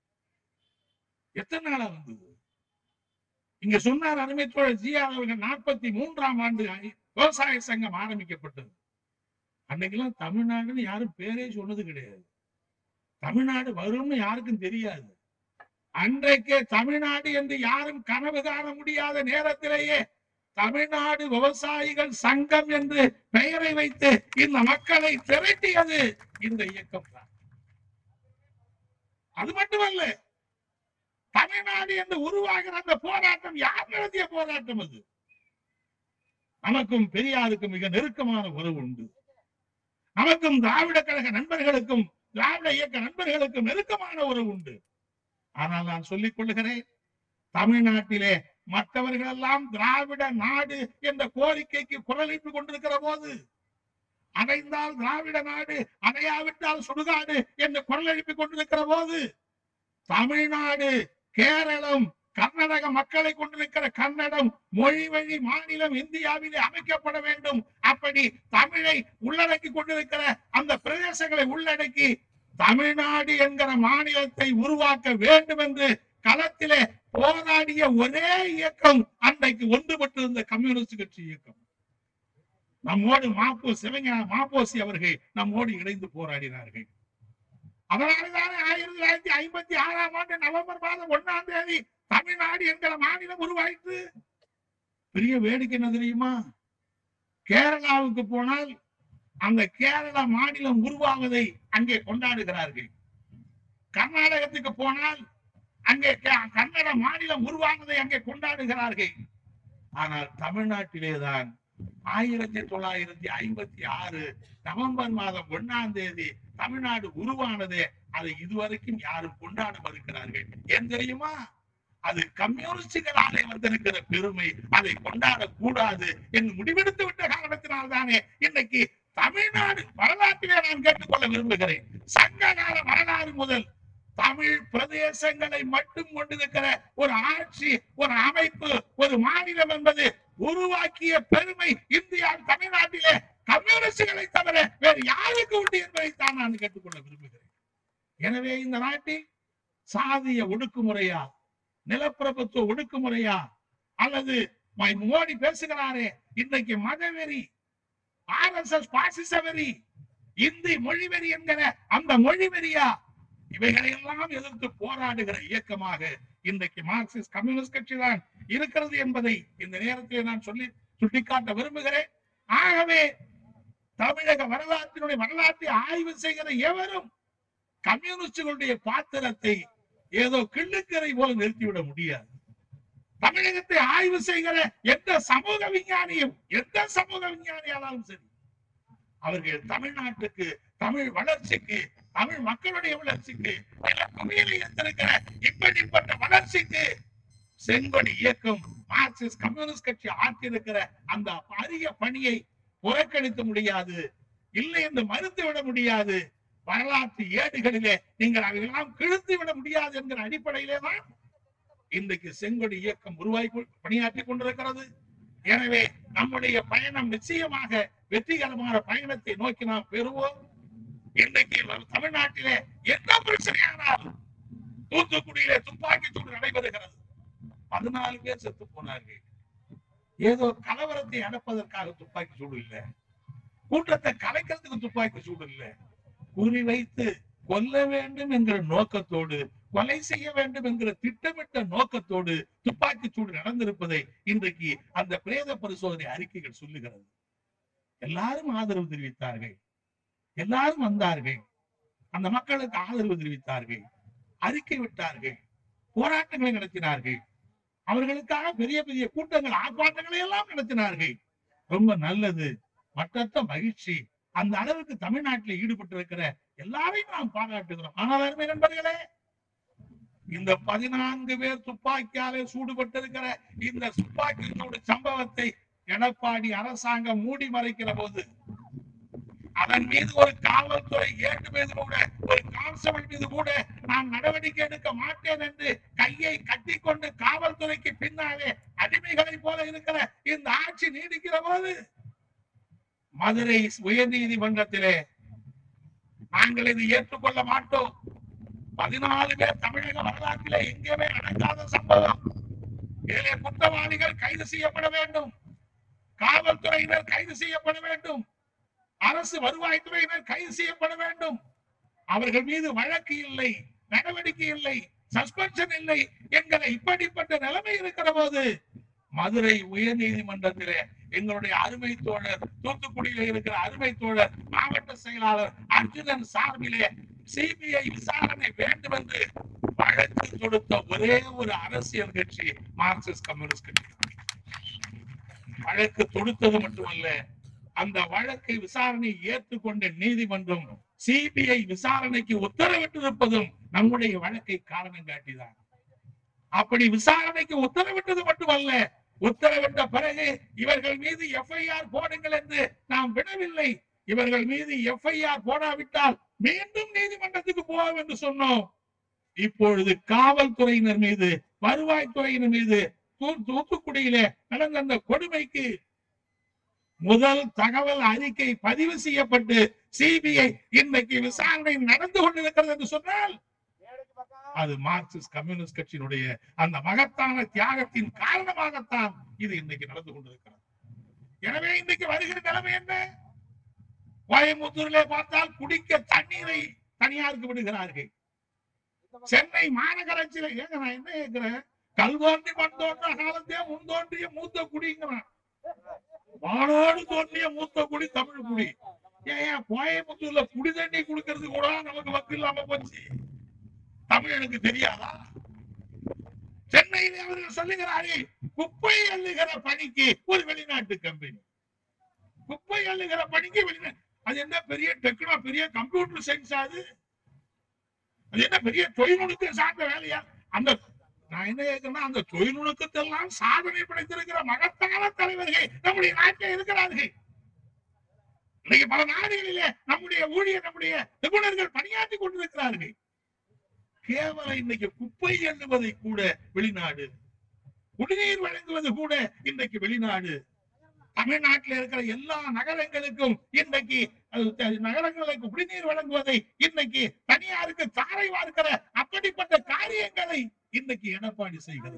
எத்தனை நாளா வந்தது இங்க சொன்னார் அருமை தோழர் ஜி ஆர் அவர்கள் நாற்பத்தி மூன்றாம் ஆண்டு விவசாய சங்கம் ஆரம்பிக்கப்பட்டது அன்னைக்கெல்லாம் தமிழ்நாடுன்னு யாரும் பேரே சொன்னது கிடையாது தமிழ்நாடு வரும்னு யாருக்கும் தெரியாது அன்றைக்கே தமிழ்நாடு என்று யாரும் கனவு காண முடியாத நேரத்திலேயே தமிழ்நாடு விவசாயிகள் சங்கம் என்று பெயரை வைத்து இந்த மக்களை திரட்டியது இந்த இயக்கம் தான் அது மட்டுமல்ல தமிழ்நாடு என்று உருவாகிற அந்த போராட்டம் யார் நடத்திய போராட்டம் அது நமக்கும் பெரியாருக்கும் மிக நெருக்கமான உறவு உண்டு நமக்கும் திராவிட கழக நண்பர்களுக்கும் திராவிட இயக்க நண்பர்களுக்கும் நெருக்கமான உறவு உண்டு ஆனால் நான் சொல்லிக் கொள்கிறேன் தமிழ்நாட்டிலே மற்றவர்கள் எல்லாம் திராவிட நாடு என்ற கோரிக்கைக்கு குரலிட்டுக் கொண்டிருக்கிற போது அடைந்தால் திராவிட நாடு அடையாவிட்டால் சுடுகாடு என்று குரல் எழுப்பிக் கொண்டிருக்கிற போது தமிழ்நாடு கேரளம் கர்நாடக மக்களை கொண்டிருக்கிற கன்னடம் மொழி வழி மாநிலம் இந்தியாவிலே அமைக்கப்பட வேண்டும் அப்படி தமிழை உள்ளடக்கி கொண்டிருக்கிற அந்த பிரதேசங்களை உள்ளடக்கி தமிழ்நாடு என்கிற மாநிலத்தை உருவாக்க வேண்டும் என்று களத்திலே போராடிய ஒரே இயக்கம் அன்றைக்கு ஒன்றுபட்டிருந்த கம்யூனிஸ்ட் கட்சி இயக்கம் நம்மோடு மாப்போ சிவஞா மாப்போசி அவர்கள் நம்மோடு இணைந்து போராடினார்கள் அதனாலதானே ஆயிரத்தி தொள்ளாயிரத்தி ஐம்பத்தி ஆறாம் ஆண்டு நவம்பர் மாதம் ஒண்ணாம் தேதி தமிழ்நாடு என்கிற மாநிலம் உருவாயிற்று பெரிய வேடிக்கை என்ன தெரியுமா கேரளாவுக்கு போனால் அந்த கேரள மாநிலம் உருவாவதை அங்கே கொண்டாடுகிறார்கள் கர்நாடகத்துக்கு போனால் அங்கே கே- கன்னட மாநிலம் உருவானதை அங்கே கொண்டாடுகிறார்கள் ஆனால் தமிழ்நாட்டிலேதான் ஆயிரத்தி தொள்ளாயிரத்தி ஐம்பத்தி ஆறு நவம்பர் மாதம் ஒண்ணாம் தேதி தமிழ்நாடு உருவானது அதை இதுவரைக்கும் யாரும் கொண்டாட மறுக்கிறார்கள் ஏன் தெரியுமா அது கம்யூனிஸ்டுகளாலே வந்திருக்கிற பெருமை அதை கொண்டாடக் கூடாது என்று முடிவெடுத்து விட்ட காரணத்தினால் தானே இன்னைக்கு தமிழ்நாடு வரலாற்றிலே நான் கேட்டுக்கொள்ள விரும்புகிறேன் சங்ககால வரலாறு முதல் தமிழ் பிரதேசங்களை மட்டும் கொண்டிருக்கிற ஒரு ஆட்சி ஒரு அமைப்பு ஒரு மாநிலம் என்பது உருவாக்கிய பெருமை இந்தியா தமிழ்நாட்டிலே கம்யூனிஸ்டுகளை தவிர வேறு யாருக்கு உண்டு என்பதை தான் நான் கேட்டுக்கொள்ள விரும்புகிறேன் எனவே இந்த நாட்டில் சாதிய ஒடுக்குமுறையா நிலப்பிரபுத்துவ ஒடுக்குமுறையா அல்லது ம- மோடி பேசுகிறாரே இன்றைக்கு மதவெறி ஆர் எஸ் எஸ் பாசிச வெறி இந்தி மொழிவெறி என்கிற அந்த மொழிவெறியா இவைகளை எல்லாம் எதிர்த்து போராடுகிற இயக்கமாக இன்றைக்கு மார்க்சிஸ்ட் கம்யூனிஸ்ட் கட்சி தான் இருக்கிறது என்பதை இந்த நேரத்தில் நான் சொல்லி சுட்டிக்காட்ட விரும்புகிறேன் ஆகவே தமிழக வரலாற்றினுடைய வரலாற்றை ஆய்வு செய்கிற எவரும் கம்யூனிஸ்டுகளுடைய பாத்திரத்தை ஏதோ கிள்ளுக்கரை போல நிறுத்திவிட முடியாது தமிழகத்தை ஆய்வு செய்கிற எந்த சமூக விஞ்ஞானியும் எந்த சமூக விஞ்ஞானியானாலும் சரி அவர்கள் தமிழ்நாட்டுக்கு தமிழ் வளர்ச்சிக்கு தமிழ் மக்களுடைய வளர்ச்சிக்கு குவியலை எடுத்திருக்கிற இப்படிப்பட்ட வளர்ச்சிக்கு செங்கொடி இயக்கம் மார்க்சிஸ்ட் கம்யூனிஸ்ட் கட்சி ஆற்றியிருக்கிற அந்த அரிய பணியை புறக்கணிக்க முடியாது இல்லை என்று மறுத்து விட முடியாது வரலாற்று ஏடுகளிலே நீங்கள் அவையெல்லாம் கிழித்து விட முடியாது என்கிற அடிப்படையிலே தான் இன்றைக்கு செங்கொடி இயக்கம் உருவாகி கொ- பணியாற்றிக் கொண்டிருக்கிறது எனவே நம்முடைய பயணம் நிச்சயமாக வெற்றிகரமான பயணத்தை நோக்கி நாம் பெறுவோம் இன்றைக்கு நம் தமிழ்நாட்டிலே என்ன பிரச்சனையானாலும் தூத்துக்குடியிலே துப்பாக்கி சூடு நடைபெறுகிறது பதினாலு பேர் செத்து போனார்கள் ஏதோ கலவரத்தை அடப்பதற்காக துப்பாக்கி சூடு இல்ல கூட்டத்தை கலைக்கிறதுக்கு துப்பாக்கி சூடு இல்ல குறி வைத்து கொல்ல வேண்டும் என்கிற நோக்கத்தோடு கொலை செய்ய வேண்டும் என்கிற திட்டமிட்ட நோக்கத்தோடு துப்பாக்கி சூடு நடந்திருப்பதை இன்றைக்கு அந்த பிரேத பரிசோதனை அறிக்கைகள் சொல்லுகிறது எல்லாரும் ஆதரவு தெரிவித்தார்கள் எல்லாரும் வந்தார்கள் அந்த மக்களுக்கு ஆதரவு தெரிவித்தார்கள் அறிக்கை விட்டார்கள் போராட்டங்களை நடத்தினார்கள் அவர்களுக்காக பெரிய பெரிய கூட்டங்கள் ஆர்ப்பாட்டங்களை எல்லாம் நடத்தினார்கள் ரொம்ப நல்லது மற்றற்ற மகிழ்ச்சி அந்த அளவுக்கு தமிழ்நாட்டில் ஈடுபட்டு இருக்கிற எல்லாரையும் நாம் பாராட்டுகிறோம் ஆனால் அருமை நண்பர்களே இந்த பதினான்கு பேர் துப்பாக்கியாலே சூடுபட்டிருக்கிற இந்த துப்பாக்கி சூடு சம்பவத்தை எடப்பாடி அரசாங்கம் மூடி மறைக்கிற போது அதன் மீது ஒரு காவல்துறை ஏட்டு மீது கூட ஒரு கான்ஸ்டபிள் மீது கூட நான் நடவடிக்கை எடுக்க மாட்டேன் என்று கையை கட்டிக்கொண்டு காவல்துறைக்கு பின்னாலே அடிமைகளை போல இருக்கிற இந்த ஆட்சி நீடிக்கிற போது மதுரை உயர் நீதிமன்றத்திலே நாங்கள் இதை ஏற்றுக்கொள்ள மாட்டோம் பதினாலு பேர் தமிழக வரலாற்றிலே எங்கேயுமே நடக்காத சம்பவம் இதிலே குற்றவாளிகள் கைது செய்யப்பட வேண்டும் காவல்துறையினர் கைது செய்யப்பட வேண்டும் அரசு வருவாய்த்துறையினர் கைது செய்யப்பட வேண்டும் அவர்கள் மீது வழக்கு இல்லை நடவடிக்கை இல்லை சஸ்பென்ஷன் இல்லை என்கிற இப்படிப்பட்ட நிலைமை இருக்கிற போது மதுரை உயர் நீதிமன்றத்திலே எங்களுடைய அருமை தோழர் தூத்துக்குடியில் இருக்கிற அருமை தோழர் மாவட்ட செயலாளர் அர்ஜுனன் சார்பிலே சிபிஐ விசாரணை வேண்டும் என்று வழக்கு தொடுத்த ஒரே ஒரு அரசியல் கட்சி மார்க்சிஸ்ட் கம்யூனிஸ்ட் கட்சி வழக்கு தொடுத்தது மட்டுமல்ல அந்த வழக்கை விசாரணை ஏற்றுக்கொண்ட நீதிமன்றம் சிபிஐ விசாரணைக்கு உத்தரவிட்டிருப்பதும் நம்முடைய வழக்கை காரணம் காட்டிதான் அப்படி விசாரணைக்கு உத்தரவிட்டது மட்டுமல்ல உத்தரவிட்ட பிறகு இவர்கள் மீது எஃப்ஐஆர் போடுங்கள் என்று நாம் விடவில்லை இவர்கள் மீது எஃப்ஐஆர் போடாவிட்டால் மீண்டும் நீதிமன்றத்துக்கு போவோம் என்று சொன்னோம் இப்பொழுது காவல்துறையினர் மீது வருவாய்த்துறையினர் மீது தூ- தூத்துக்குடியிலே நடந்த அந்த கொடுமைக்கு முதல் தகவல் அறிக்கை பதிவு செய்யப்பட்டு சிபிஐ இன்னைக்கு விசாரணை நடந்து கொண்டிருக்கிறது என்று சொன்னால் அது மார்க்சிஸ்ட் கம்யூனிஸ்ட் கட்சியினுடைய அந்த மகத்தான தியாகத்தின் காரணமாகத்தான் இது இன்னைக்கு நடந்து கொண்டிருக்கிறது எனவே இன்னைக்கு வருகிற நிலைமை என்ன கோயம்புத்தூரிலே பார்த்தால் குடிக்க தண்ணீரை தனியாருக்கு விடுகிறார்கள் சென்னை மாநகராட்சியில ஏங்க நான் என்ன கேட்கிறேன் கல் தோன்றி மண் தோன்ற காலத்தே முன் தோன்றிய மூத்த குடிங்கிறான் வானோடு தோன்றிய மூத்த குடி தமிழ் குடி ஏன் ஏன் கோயம்புத்தூர்ல குடி தண்ணி குடுக்கறது கூட நமக்கு வக்கு இல்லாம போச்சு தமிழனுக்கு தெரியாதா சென்னையில் அவர்கள் சொல்லுகிறார்கள் குப்பை அள்ளுகிற பணிக்கு ஒரு வெளிநாட்டு கம்பெனி குப்பை அள்ளுகிற பணிக்கு வெளிநாட்டு அது என்ன பெரிய டெக்னோ பெரிய கம்ப்யூட்டர் சயின்ஸ் அது அது என்ன பெரிய தொழில்நுட்பம் சார்ந்த வேலையா அந்த நான் என்ன கேட்கிறேன்னா அந்த தொழில்நுட்பத்தெல்லாம் சாதனை படைத்திருக்கிற மகத்தான தலைவர்கள் நம்முடைய நாட்டில் இருக்கிறார்கள் இன்னைக்கு பல நாடுகளிலே நம்முடைய ஊழியர் நம்முடைய நிபுணர்கள் பணியாற்றி கொண்டிருக்கிறார்கள் கேவலம் இன்னைக்கு குப்பை எண்ணுவதை கூட வெளிநாடு குடிநீர் வழங்குவது கூட இன்றைக்கு வெளிநாடு தமிழ்நாட்டில் இருக்கிற எல்லா நகரங்களுக்கும் இன்றைக்கு அது த- நகரங்களுக்கு குடிநீர் வழங்குவதை இன்னைக்கு தனியாருக்கு தாரை வார்க்கிற அப்படிப்பட்ட காரியங்களை இன்னைக்கு எடப்பாடி செய்கிறது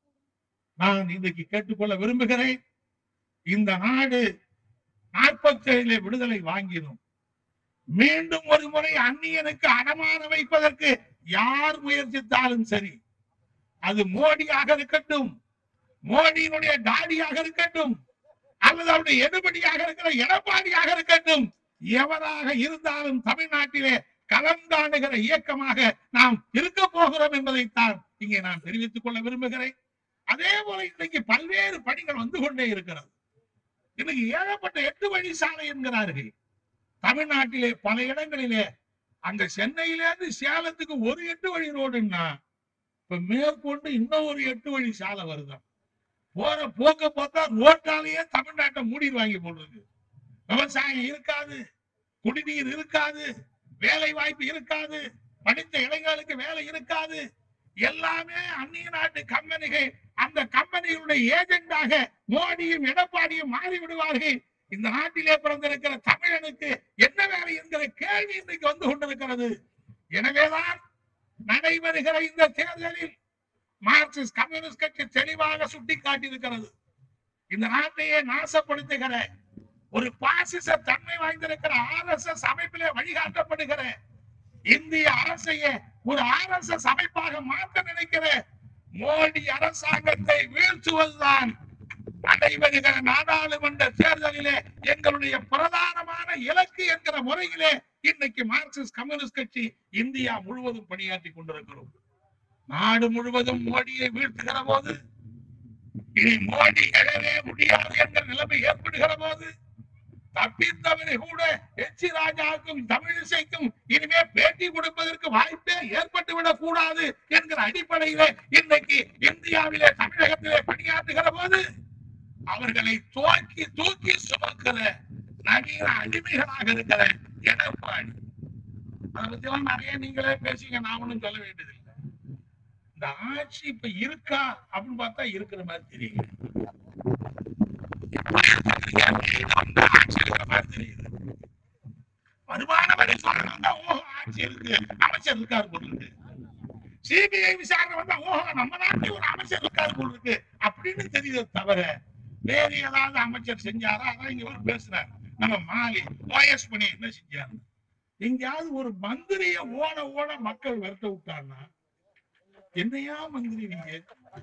நான் இன்னைக்கு கேட்டுக்கொள்ள விரும்புகிறேன் இந்த நாடு நாற்பத்தி ஏழிலே விடுதலை வாங்கினோம் மீண்டும் ஒரு முறை அந்நியனுக்கு அடமான வைப்பதற்கு யார் முயற்சித்தாலும் சரி அது மோடியாக இருக்கட்டும் மோடியினுடைய டாடியாக இருக்கட்டும் அல்லது அவருடைய எடுபடியாக இருக்கிற எடப்பாடியாக இருக்கட்டும் எவராக இருந்தாலும் தமிழ்நாட்டிலே களம் காணுகிற இயக்கமாக நாம் இருக்க போகிறோம் என்பதைத்தான் இங்கே நான் தெரிவித்துக் கொள்ள விரும்புகிறேன் அதே போல இன்றைக்கு பல்வேறு பணிகள் வந்து கொண்டே இருக்கிறது இன்னைக்கு ஏகப்பட்ட எட்டு வழி சாலை என்கிறார்கள் தமிழ்நாட்டிலே பல இடங்களிலே அங்க சென்னையிலேருந்து சேலத்துக்கு ஒரு எட்டு வழி ரோடுன்னா இப்ப மேற்கொண்டு இன்னும் ஒரு எட்டு வழி சாலை வருதாம் போற போக்க பார்த்தா ரோட்டாலேயே தமிழ்நாட்டை மூடிடுவாங்க போடுறது விவசாயம் இருக்காது குடிநீர் இருக்காது வேலை வாய்ப்பு இருக்காது படித்த இளைஞர்களுக்கு வேலை இருக்காது எல்லாமே அந்நிய நாட்டு கம்பெனிகள் அந்த கம்பெனிகளுடைய ஏஜெண்டாக மோடியும் எடப்பாடியும் மாறி விடுவார்கள் இந்த நாட்டிலே பிறந்திருக்கிற தமிழனுக்கு என்ன வேலை என்கிற கேள்வி இன்றைக்கு வந்து கொண்டிருக்கிறது எனவேதான் நடைபெறுகிற இந்த தேர்தலில் மார்க்சிஸ்ட் கம்யூனிஸ்ட் கட்சி தெளிவாக சுட்டிக்காட்டியிருக்கிறது இந்த நாட்டையே நாசப்படுத்துகிற ஒரு பாசிச தன்மை வாய்ந்திருக்கிற ஆர் எஸ் எஸ் அமைப்பிலே வழிகாட்டப்படுகிற இந்திய அரசையே ஒரு ஆர் எஸ் எஸ் அமைப்பாக மாற்ற நினைக்கிற மோடி அரசாங்கத்தை வீழ்த்துவதுதான் நடைபெறுகிற நாடாளுமன்ற தேர்தலிலே எங்களுடைய பிரதானமான இலக்கு என்கிற முறையிலே இன்னைக்கு மார்க்சிஸ்ட் கம்யூனிஸ்ட் கட்சி இந்தியா முழுவதும் பணியாற்றி கொண்டிருக்கிறோம் நாடு முழுவதும் மோடியை வீழ்த்துகிற போது இனி மோடி எழவே முடியாது என்ற நிலைமை ஏற்படுகிற போது தப்பித்தவரை கூட எச்சி ராஜாவுக்கும் தமிழிசைக்கும் இனிமே பேட்டி கொடுப்பதற்கு வாய்ப்பே ஏற்பட்டு விடக் கூடாது என்கிற அடிப்படையிலே இன்னைக்கு இந்தியாவிலே தமிழகத்திலே பணியாற்றுகிற போது அவர்களை தூக்கி தூக்கி சுமக்கிற நவீன அடிமைகளாக இருக்கிற எடப்பாடி அதை பத்தி எல்லாம் நிறைய நீங்களே பேசிங்க நான் ஒண்ணும் சொல்ல வேண்டியதில்லை இந்த ஆட்சி இப்ப இருக்கா அப்படின்னு பார்த்தா இருக்கிற மாதிரி தெரியுது இந்த ஆட்சி இருக்கிற மாதிரி தெரியுது வருமான வரி சொல்லணும் ஓஹோ ஆட்சி இருக்கு அமைச்சர் இருக்காரு போல இருக்கு சிபிஐ விசாரணை வந்தா ஓஹோ நம்ம நாட்டில் ஒரு அமைச்சர் இருக்காரு போல இருக்கு அப்படின்னு தெரியுது தவிர வேற ஏதாவது அமைச்சர் செஞ்சாரா அதான் இங்க ஒரு பேசுறாரு நம்ம மாலி ஓஎஸ் பண்ணி என்ன செஞ்சாரு எங்கேயாவது ஒரு மந்திரிய ஓட ஓட மக்கள் விரட்ட விட்டான்னா என்னையா மந்திரி நீங்க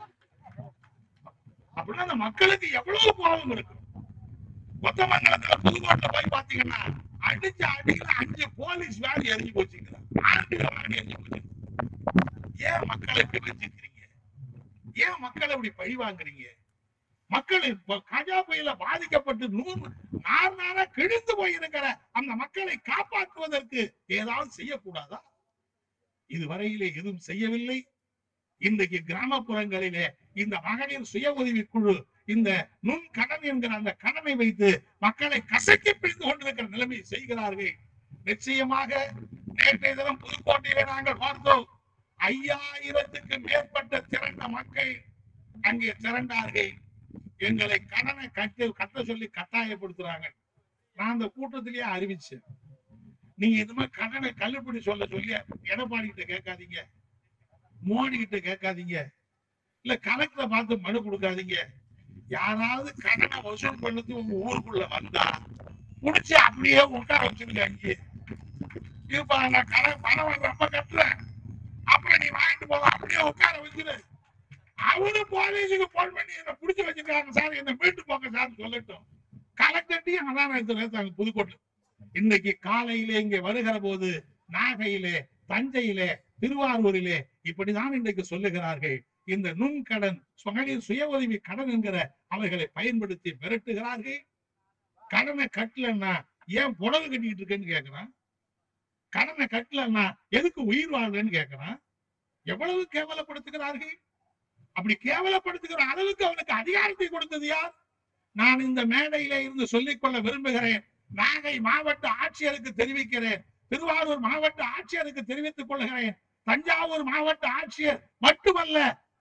அப்படின்னா அந்த மக்களுக்கு எவ்வளவு கோபம் இருக்கு கொத்தமங்கலத்துல புதுக்கோட்டை போய் பாத்தீங்கன்னா அடிச்ச அடிக்கல அஞ்சு போலீஸ் வேலை எரிஞ்சு போச்சுங்களா ஆண்டு வேலை எரிஞ்சு போச்சு ஏன் மக்களை இப்படி வச்சிருக்கிறீங்க ஏன் மக்களை இப்படி பழி வாங்குறீங்க மக்கள் இப்ப கஜா புயல பாதிக்கப்பட்டு நூறு நார் நாரா கிழிந்து போயிருக்கிற அந்த மக்களை காப்பாற்றுவதற்கு ஏதாவது செய்யக்கூடாதா இதுவரையிலே எதுவும் செய்யவில்லை இன்றைக்கு கிராமப்புறங்களிலே இந்த மகளிர் சுய உதவி குழு இந்த நுண் கடன் என்கிற அந்த கடனை வைத்து மக்களை கசக்கி பிடித்து கொண்டிருக்கிற நிலைமை செய்கிறார்கள் நிச்சயமாக நேற்றைய தினம் புதுக்கோட்டையிலே நாங்கள் பார்த்தோம் ஐயாயிரத்துக்கு மேற்பட்ட திரண்ட மக்கள் அங்கே திரண்டார்கள் எங்களை கடனை கட்ட கட்ட சொல்லி கட்டாயப்படுத்துறாங்க நான் அந்த கூட்டத்திலேயே அறிவிச்சேன் நீங்க இந்த மாதிரி கடனை தள்ளுபடி சொல்ல சொல்லி எடப்பாடி கிட்ட கேட்காதீங்க மோடி கிட்ட கேட்காதீங்க இல்ல கலெக்டரை பார்த்து மனு கொடுக்காதீங்க யாராவது கடனை வசூல் பண்ணது உங்க ஊருக்குள்ள வந்தா புடிச்சு அப்படியே உட்கார வச்சிருங்க அங்கே இப்ப நான் கடன் பணம் ரொம்ப கட்டுறேன் அப்புறம் நீ வாங்கிட்டு போக அப்படியே உட்கார வச்சிரு அவரு போலீஸுக்கு போன் பண்ணி என்ன புடிச்சு வச்சிருக்காங்க சார் என்ன மீட்டு போங்க சார் சொல்லட்டும் கலெக்டர்ட்டையும் அதான் எடுத்து புதுக்கோட்டை இன்னைக்கு காலையிலே இங்கே வருகிற போது நாகையிலே தஞ்சையிலே திருவாரூரிலே இப்படிதான் இன்றைக்கு சொல்லுகிறார்கள் இந்த நுண்கடன் மகளிர் சுய உதவி கடன் என்கிற அவைகளை பயன்படுத்தி மிரட்டுகிறார்கள் கடனை கட்டலன்னா ஏன் புடவை கட்டிக்கிட்டு இருக்கேன்னு கேக்குறான் கடனை கட்டலன்னா எதுக்கு உயிர் வாழ்றேன்னு கேக்குறான் எவ்வளவு கேவலப்படுத்துகிறார்கள் அப்படி கேவலப்படுத்துகிற அளவுக்கு அவனுக்கு அதிகாரத்தை கொடுத்தது யார் நான் இந்த மேடையில இருந்து சொல்லிக்கொள்ள விரும்புகிறேன் நாகை மாவட்ட ஆட்சியருக்கு தெரிவிக்கிறேன் திருவாரூர் மாவட்ட ஆட்சியருக்கு தெரிவித்துக் கொள்கிறேன் தஞ்சாவூர் மாவட்ட ஆட்சியர் மட்டுமல்ல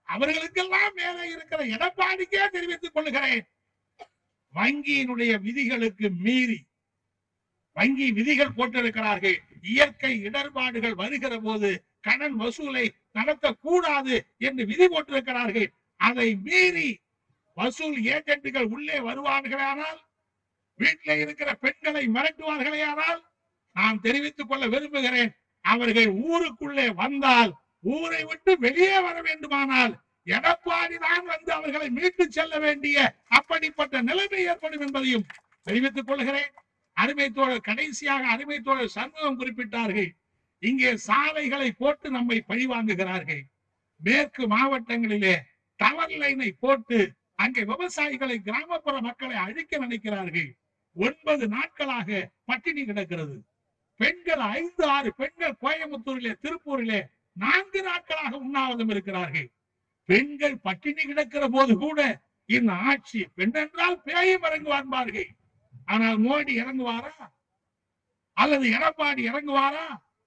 அவர்களுக்கெல்லாம் மேலே இருக்கிற எடப்பாடிக்கே தெரிவித்துக் கொள்கிறேன் வங்கியினுடைய விதிகளுக்கு மீறி வங்கி விதிகள் போட்டிருக்கிறார்கள் இயற்கை இடர்பாடுகள் வருகிற போது கடன் வசூலை நடத்தக்கூடாது என்று விதி போட்டிருக்கிறார்கள் அதை மீறி வசூல் ஏஜென்ட்டுகள் உள்ளே வருவார்களானால் வீட்டில் இருக்கிற பெண்களை மிரட்டுவார்களேயானால் நான் தெரிவித்துக் கொள்ள விரும்புகிறேன் அவர்கள் ஊருக்குள்ளே வந்தால் ஊரை விட்டு வெளியே வர வேண்டுமானால் எடப்பாடி தான் வந்து அவர்களை மீட்டு செல்ல வேண்டிய அப்படிப்பட்ட நிலைமை ஏற்படும் என்பதையும் தெரிவித்துக் கொள்கிறேன் அருமை தோழர் கடைசியாக அருமை தோழர் சண்முகம் குறிப்பிட்டார்கள் இங்கே சாலைகளை போட்டு நம்மை பழிவாங்குகிறார்கள் மேற்கு மாவட்டங்களிலே டவர் லைனை போட்டு அங்கே விவசாயிகளை கிராமப்புற மக்களை அழிக்க நினைக்கிறார்கள் ஒன்பது நாட்களாக பட்டினி கிடக்கிறது பெண்கள் ஐந்து ஆறு பெண்கள் கோயம்புத்தூரிலே திருப்பூரிலே நான்கு நாட்களாக உண்ணாவிரதம் இருக்கிறார்கள் பெண்கள் பட்டினி கிடக்கிற போது கூட இந்த ஆட்சி பெண் என்றால் பேயும் இறங்குவார்கள் ஆனால் மோடி இறங்குவாரா அல்லது எடப்பாடி இறங்குவாரா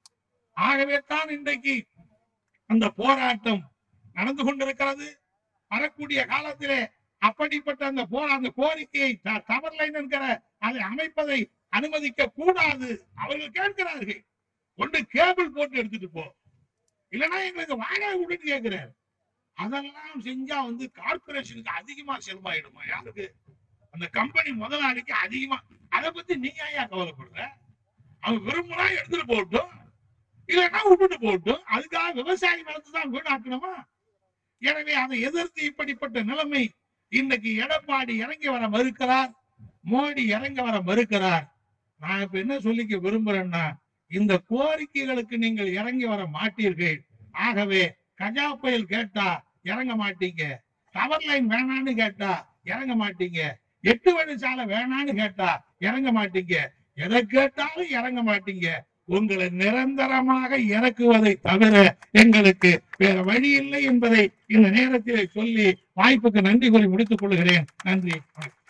ஆகவே தான் இன்றைக்கு அந்த போராட்டம் நடந்து கொண்டிருக்கிறது வரக்கூடிய காலத்திலே அப்படிப்பட்ட அந்த போரா அந்த கோரிக்கையை த- டவர் லைன் என்கிற அதை அமைப்பதை அனுமதிக்க கூடாது அவர்கள் கேட்கிறார்கள் ஒன்று கேபிள் போட்டு எடுத்துட்டு போ இல்லைன்னா எங்களுக்கு வாடகை கொடுன்னு கேட்கிறார் அதெல்லாம் செஞ்சா வந்து கார்பரேஷனுக்கு அதிகமா செலவாயிடுமா யாருக்கு அந்த கம்பெனி முதலாளிக்கு அதிகமா அதை பத்தி நீ ஏன் கவலைப்படுற அவன் விரும்பினா எடுத்துட்டு போகட்டும் இல்லைன்னா விட்டுட்டு போகட்டும் அதுக்காக விவசாயி வளர்த்து தான் வீணாக்கணுமா எனவே அதை எதிர்த்து இப்படிப்பட்ட நிலைமை இன்னைக்கு எடப்பாடி இறங்கி வர மறுக்கிறார் மோடி இறங்க வர மறுக்கிறார் நான் இப்ப என்ன சொல்லிக்க விரும்புறேன்னா இந்த கோரிக்கைகளுக்கு நீங்கள் இறங்கி வர மாட்டீர்கள் ஆகவே கஜா புயல் கேட்டா இறங்க மாட்டீங்க டவர் லைன் வேணான்னு கேட்டா இறங்க மாட்டீங்க எட்டு வழி சாலை வேணான்னு கேட்டா இறங்க மாட்டீங்க எதை கேட்டாலும் இறங்க மாட்டீங்க உங்களை நிரந்தரமாக இறக்குவதை தவிர எங்களுக்கு வேற வழி இல்லை என்பதை இந்த நேரத்தில் சொல்லி வாய்ப்புக்கு நன்றி கூறி முடித்துக் கொள்கிறேன் நன்றி வணக்கம்